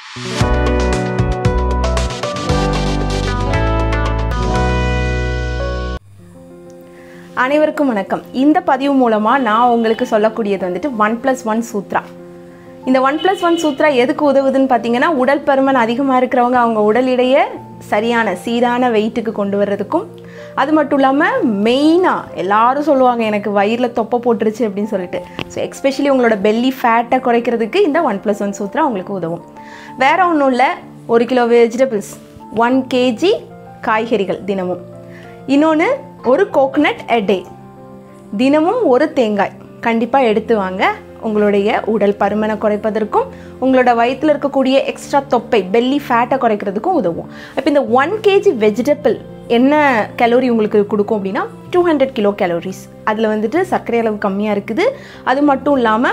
அனைவருக்கும் வணக்கம் இந்த பதிவு மூலமாக நான் உங்களுக்கு சொல்லக்கூடியது வந்துட்டு ஒன் ப்ளஸ் ஒன் சூத்ரா இந்த ஒன் ப்ளஸ் ஒன் சூத்ரா எதுக்கு உதவுதுன்னு பார்த்தீங்கன்னா உடல் பருமன் அதிகமாக இருக்கிறவங்க அவங்க உடல் எடையை சரியான சீரான வெயிட்டுக்கு கொண்டு வர்றதுக்கும் அது மட்டும் இல்லாமல் மெயினாக எல்லாரும் சொல்லுவாங்க எனக்கு வயிறில் தொப்பை போட்டுருச்சு அப்படின்னு சொல்லிட்டு ஸோ எக்ஸ்பெஷலி உங்களோட பெல்லி ஃபேட்டை குறைக்கிறதுக்கு இந்த ஒன் ப்ளஸ் ஒன் சூத்ரா உங்களுக்கு உதவும் வேற ஒன்றும் இல்லை ஒரு கிலோ வெஜிடபிள்ஸ் ஒன் கேஜி காய்கறிகள் தினமும் இன்னொன்று ஒரு கோகனட் எ டே தினமும் ஒரு தேங்காய் கண்டிப்பாக எடுத்து வாங்க உங்களுடைய உடல் பருமனை குறைப்பதற்கும் உங்களோட வயிற்றில் இருக்கக்கூடிய எக்ஸ்ட்ரா தொப்பை பெல்லி ஃபேட்டை குறைக்கிறதுக்கும் உதவும் இப்போ இந்த ஒன் கேஜி வெஜிடபிள் என்ன கலோரி உங்களுக்கு கொடுக்கும் அப்படின்னா டூ ஹண்ட்ரட் கிலோ கேலோரிஸ் அதில் வந்துட்டு சர்க்கரை அளவு கம்மியாக இருக்குது அது மட்டும் இல்லாமல்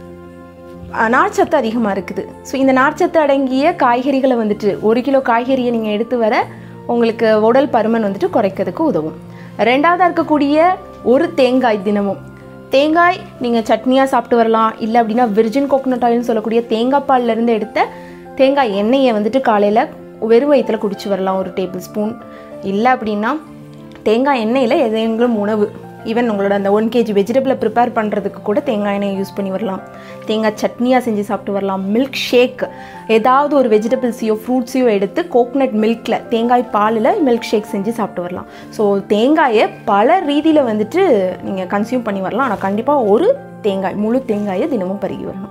அஹ், நார்ச்சத்து அதிகமாக இருக்குது ஸோ இந்த நார்ச்சத்து அடங்கிய காய்கறிகளை வந்துட்டு ஒரு கிலோ காய்கறியை நீங்கள் எடுத்து வர உங்களுக்கு உடல் பருமன் வந்துட்டு குறைக்கிறதுக்கு உதவும் ரெண்டாவதாக இருக்கக்கூடிய ஒரு தேங்காய் தினமும் தேங்காய் நீங்கள் சட்னியாக சாப்பிட்டு வரலாம் இல்லை அப்படின்னா விர்ஜின் கோகனட் ஆயில்னு சொல்லக்கூடிய தேங்காய் பால்ல இருந்து எடுத்த தேங்காய் எண்ணெயை வந்துட்டு காலையில் வெறும் வயிற்றுல குடிச்சு வரலாம் ஒரு டேபிள் ஸ்பூன் இல்லை அப்படின்னா தேங்காய் எண்ணெயில் எதையெങ്കിലും உணவு ஈவன் உங்களோட அந்த ஒன் கேஜி வெஜிடபிளை ப்ரிப்பேர் பண்ணுறதுக்கு கூட தேங்காய் எண்ணெய் யூஸ் பண்ணி வரலாம் தேங்காய் சட்னியாக செஞ்சு சாப்பிட்டு வரலாம் மில்க் ஷேக் ஏதாவது ஒரு வெஜிடபிள்ஸையோ ஃப்ரூட்ஸையோ எடுத்து கோகனட் மில்கில் தேங்காய் பாலில் மில்க் ஷேக் செஞ்சு சாப்பிட்டு வரலாம் ஸோ தேங்காயை பல ரீதியில் வந்துட்டு நீங்கள் கன்சியூம் பண்ணி வரலாம் ஆனால் கண்டிப்பாக ஒரு தேங்காய் முழு தேங்காயை தினமும் பருகி வரணும்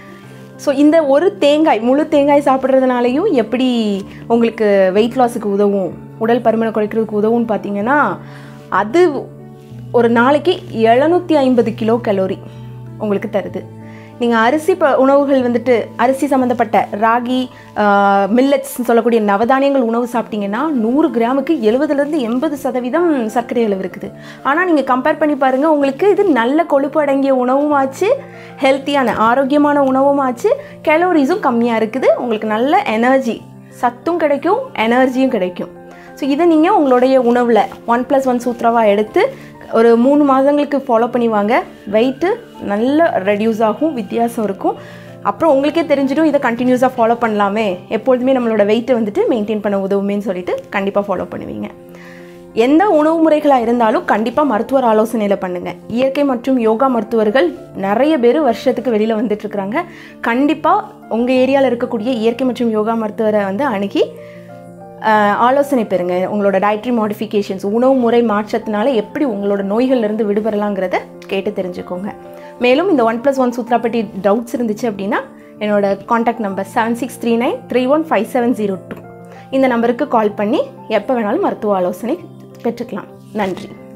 ஸோ இந்த ஒரு தேங்காய் முழு தேங்காய் சாப்பிட்றதுனாலையும் எப்படி உங்களுக்கு வெயிட் லாஸுக்கு உதவும் உடல் பருமனை குறைக்கிறதுக்கு உதவும்னு பார்த்தீங்கன்னா அது ஒரு நாளைக்கு எழுநூற்றி ஐம்பது கிலோ கலோரி உங்களுக்கு தருது நீங்கள் அரிசி ப உணவுகள் வந்துட்டு அரிசி சம்மந்தப்பட்ட ராகி மில்லட்ஸ் சொல்லக்கூடிய நவதானியங்கள் உணவு சாப்பிட்டீங்கன்னா நூறு கிராமுக்கு எழுபதுலேருந்து எண்பது சதவீதம் சர்க்கரை அளவு இருக்குது ஆனால் நீங்கள் கம்பேர் பண்ணி பாருங்கள் உங்களுக்கு இது நல்ல கொழுப்பு அடங்கிய உணவும் ஆச்சு ஹெல்த்தியான ஆரோக்கியமான உணவும் ஆச்சு கலோரிஸும் கம்மியாக இருக்குது உங்களுக்கு நல்ல எனர்ஜி சத்தும் கிடைக்கும் எனர்ஜியும் கிடைக்கும் ஸோ இதை நீங்கள் உங்களுடைய உணவில் ஒன் ப்ளஸ் ஒன் சூத்ராவாக எடுத்து ஒரு மூணு மாதங்களுக்கு ஃபாலோ பண்ணி வாங்க வெயிட்டு நல்ல ரெடியூஸ் ஆகும் வித்தியாசம் இருக்கும் அப்புறம் உங்களுக்கே தெரிஞ்சிடும் இதை கண்டினியூஸாக ஃபாலோ பண்ணலாமே எப்பொழுதுமே நம்மளோட வெயிட்டை வந்துட்டு மெயின்டைன் பண்ண உதவுமேன்னு சொல்லிட்டு கண்டிப்பாக ஃபாலோ பண்ணுவீங்க எந்த உணவு முறைகளாக இருந்தாலும் கண்டிப்பாக மருத்துவர் ஆலோசனையில் பண்ணுங்கள் இயற்கை மற்றும் யோகா மருத்துவர்கள் நிறைய பேர் வருஷத்துக்கு வெளியில் வந்துட்டுருக்குறாங்க கண்டிப்பாக உங்கள் ஏரியாவில் இருக்கக்கூடிய இயற்கை மற்றும் யோகா மருத்துவரை வந்து அணுகி ஆஹ், ஆலோசனை பெறுங்க உங்களோட டயட்ரி மாடிஃபிகேஷன்ஸ் உணவு முறை மாற்றத்தினால எப்படி உங்களோட நோய்கள்லேருந்து விடுபடலாங்கிறத கேட்டு தெரிஞ்சுக்கோங்க மேலும் இந்த ஒன் ப்ளஸ் ஒன் சூத்ரா பற்றி டவுட்ஸ் இருந்துச்சு அப்படின்னா என்னோட contact number seven six three nine three one five seven zero two இந்த நம்பருக்கு கால் பண்ணி எப்போ வேணாலும் மருத்துவ ஆலோசனை பெற்றுக்கலாம் நன்றி